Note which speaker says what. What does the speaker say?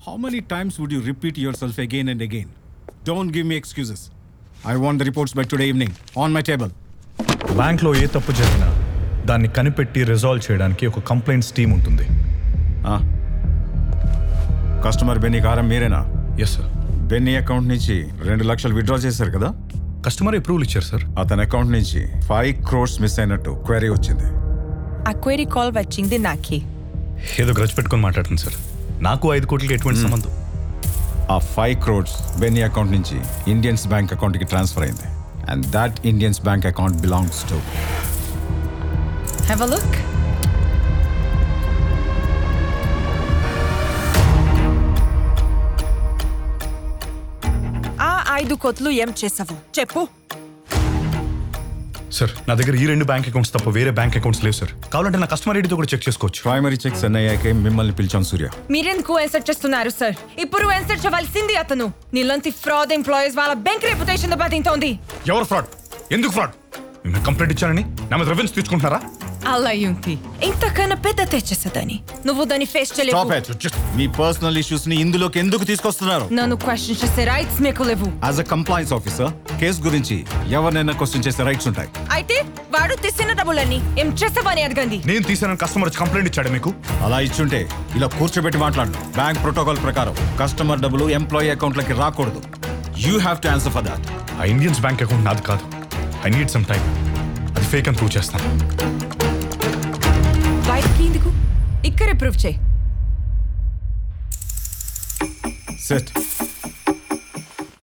Speaker 1: How many times would you repeat yourself again and again? Don't give me excuses. I want the reports by today evening on my table.
Speaker 2: బ్యాంక్లో ఏ తప్పు జరిగినా దాన్ని కనిపెట్టి resolve చేయడానికి ఒక complaints team ఉంటుంది
Speaker 1: customer Benny Karam మీరేనా
Speaker 2: yes sir
Speaker 1: Benny account నుంచి రెండు లక్షలు విత్డ్రా చేశారు కదా
Speaker 2: కస్టమర్ అప్రూవల్ ఇచ్చారు సార్
Speaker 1: అతని అకౌంట్ నుంచి ఫైవ్ క్రోర్స్ మిస్ అయినట్టు క్వైరీ వచ్చింది
Speaker 3: ఆ క్వైరీ కాల్ వచ్చింది నాకే
Speaker 2: ఏదో గ్రజ్ పెట్టుకొని మాట్లాడుతుంది సార్ నాకు ఐదు కోట్లకి ఎటువంటి సంబంధం
Speaker 1: ఆ ఫైవ్ క్రోర్స్ బెన్నీ అకౌంట్ నుంచి ఇండియన్స్ బ్యాంక్ అకౌంట్కి ట్రాన్స్ఫర్ అయింది and that Indians bank account belongs to
Speaker 3: have a look ఆ ఐదు కోట్లు ఏం చేసావు చెప్పు
Speaker 2: సార్ నా దగ్గర ఈ రెండు బ్యాంక్ అకౌంట్స్ తప్ప వేరే బ్యాంక్ అకౌంట్స్ లేవు సార్ కావాలంటే నా కస్టమర్ ఐడితో కూడా చెక్ చేసుకోవచ్చు
Speaker 1: ప్రైమరీ చెక్స్ అన్నీ అయ్యాకే మిమ్మల్ని పిలిచాం సూర్య
Speaker 3: మీరెందుకు ఆన్సర్ చేస్తున్నారు సార్ ఇప్పుడు ఆన్సర్ చేయాల్సింది అతను నీలాంటి ఫ్రాడ్ ఎంప్లాయీస్ వాళ్ళ బ్యాంక్ రెప్యుటేషన్ దెబ్బతింటోంది
Speaker 2: ఎవరు ఫ్రాడ్ ఎందుకు ఫ్రాడ్ మేము కంప్లైంట్ ఇచ్చానని నా మీద రెవెన్స్ తీసుకుంటున్నారా
Speaker 3: అలా ఉంది ఇంతకన్నా పెద్ద తెచ్చేసేదని నువ్వు దాన్ని ఫేస్
Speaker 1: Stop
Speaker 3: చేయలేవు
Speaker 1: it. మీ పర్సనల్ ఇష్యూస్ ని ఇందులోకి ఎందుకు తీసుకొస్తున్నారు
Speaker 3: నన్ను క్వశ్చన్ చేసే రైట్స్ మీకు లేవు
Speaker 1: as a compliance officer case గురించి ఎవరినైనా క్వశ్చన్ చేసే రైట్స్ ఉంటాయి
Speaker 3: అయితే వాడు తీసిన డబ్బులన్నీ ఏం చేసావని అడగండి
Speaker 2: నేను తీసానని కస్టమర్ వచ్చి కంప్లైంట్ ఇచ్చాడు మీకు
Speaker 1: అలా ఇచ్చుంటే ఇలా కూర్చోబెట్టి మాట్లాడు బ్యాంక్ ప్రోటోకాల్ ప్రకారం కస్టమర్ డబ్బులు ఎంప్లాయీ అకౌంట్లకి రాకూడదు you have to answer for that
Speaker 2: ఆ ఇండియన్స్ బ్యాంక్ అకౌంట్ నాది కాదు ఐ నీడ్ సమ్ టైం అది ఫేక్ అని ప్రూవ్ చేస్తాను
Speaker 3: బయటకి ఎందుకు ఇక్కడే ప్రూవ్ చేయి
Speaker 1: సెట్